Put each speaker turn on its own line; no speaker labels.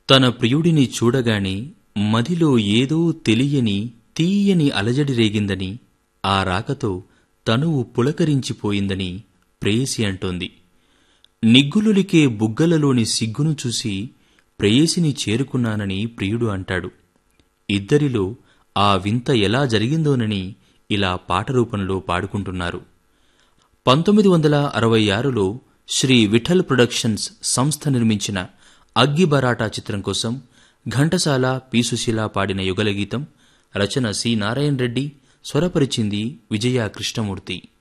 తన ప్రియుడిని చూడగానే మదిలో ఏదో తెలియని తీయని అలజడి రేగిందని ఆ రాకతో తనువు పులకరించిపోయిందని ప్రేయసి అంటోంది నిగ్గులులికే బుగ్గలలోని సిగ్గును చూసి ప్రేయసిని చేరుకున్నానని ప్రియుడు అంటాడు ఇద్దరిలో ఆ వింత ఎలా జరిగిందోనని ఇలా పాట రూపంలో పాడుకుంటున్నారు పంతొమ్మిది వందల అరవై ఆరులో శ్రీ విఠల్ ప్రొడక్షన్స్ సంస్థ నిర్మించిన అగ్గి బరాటా చిత్రం కోసం ఘంటసాల పి సుశీల పాడిన యుగలగీతం రచన సి నారాయణ రెడ్డి స్వరపరిచింది విజయ కృష్ణమూర్తి